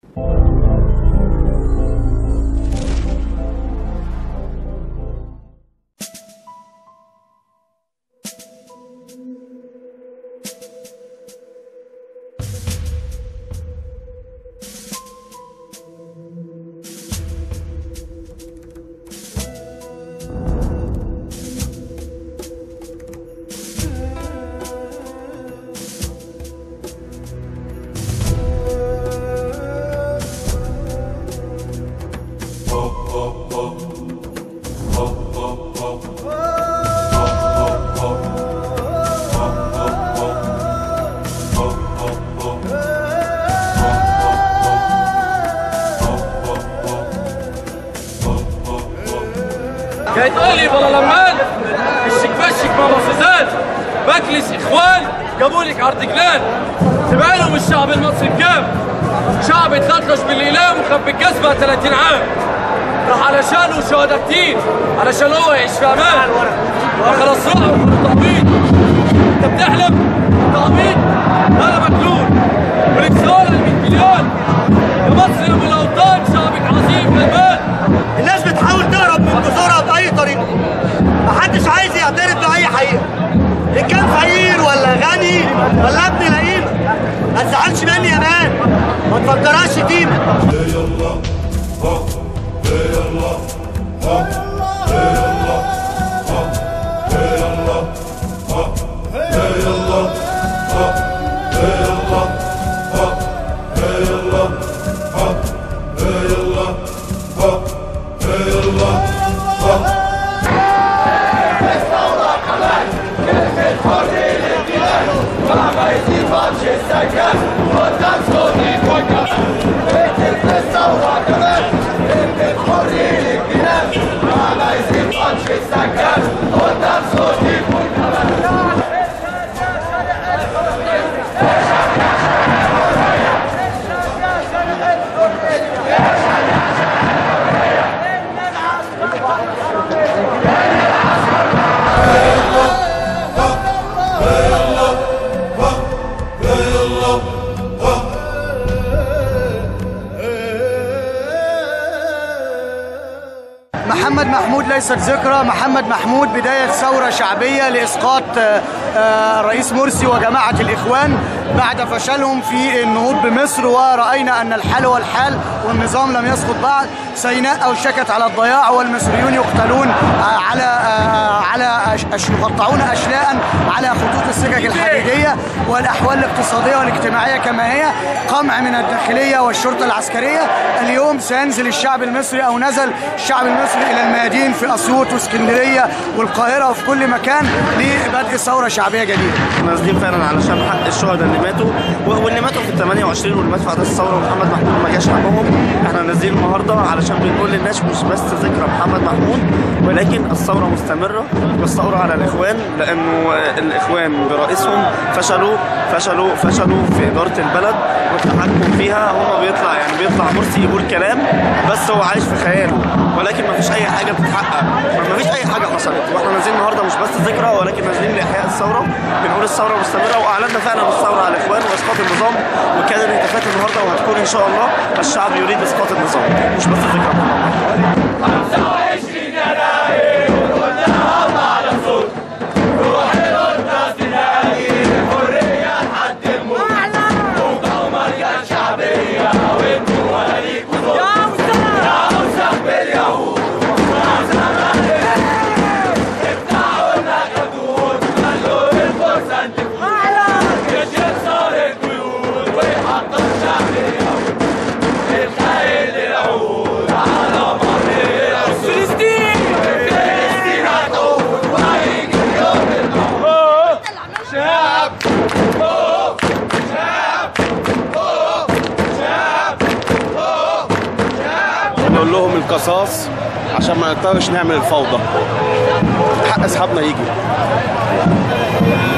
جاي تقول لي بلا لمان الشك فشك مع سوزان بكلس اخوان جابوا لك عرض جلان تبقى لهم الشعب المصري بكام شعب اتلطش بالاقلام وخد بالجزمه 30 عام راح علشانه شهداء كتير علشان هو يعيش في امان وخلاص راحوا تعبيط انت بتحلم تعبيط انا مجنون ورساله ل 100 مليون يا مصر يا ام الاوطان شعبك عظيم غلبان الناس بتحاول تهرب من جذورها بأي طريقة محدش عايز يعترف بأي حقيقة إن كان فقير ولا غني ولا ابن لئيمة ما تزعلش مني يا مان ما تفكرهاش شتيمة محمد محمود ليست ذكرى محمد محمود بداية ثورة شعبية لإسقاط آه، آه، رئيس مرسي وجماعة الإخوان بعد فشلهم في النهوض بمصر ورأينا أن الحال هو الحال والنظام لم يسقط بعد سيناء أوشكت على الضياع والمصريون يقتلون آه، على آه، على أش- أش- يقطعون أشلاء على خطوط السكك الحديدية والأحوال الاقتصادية والاجتماعية كما هي قمع من الداخلية والشرطة العسكرية اليوم سينزل الشعب المصري أو نزل الشعب المصري إلى الميادين في أسيوط واسكندرية والقاهرة وفي كل مكان لبدء ثورة شعبية جديدة نازلين فعلا علشان حق الشهداء اللي ماتوا و- واللي ماتوا في ال 28 واللي ماتوا في احداث الثوره ومحمد محمود ما جاش حقهم احنا نازلين النهارده علشان بنقول للناس مش بس ذكرى محمد محمود ولكن الثوره مستمره والثوره على الاخوان لانه الاخوان برئيسهم فشلوا فشلوا فشلوا في اداره البلد والتحكم فيها هم بيطلع يعني بيطلع مرسي يقول كلام بس هو عايش في خياله ولكن ما فيش اي حاجه بتتحقق ما فيش اي حاجه حصلت واحنا نازلين النهارده مش بس ذكرى ولكن نازلين لاحياء الثوره بنقول الثوره مستمره واعلنا فعلا الثوره على الاخوان واسقاط النظام وكان الهتافات النهارده وهتكون ان شاء الله الشعب يريد اسقاط النظام مش بس ذكرى نقول لهم القصاص عشان ما نضطرش نعمل الفوضى حق اصحابنا يجي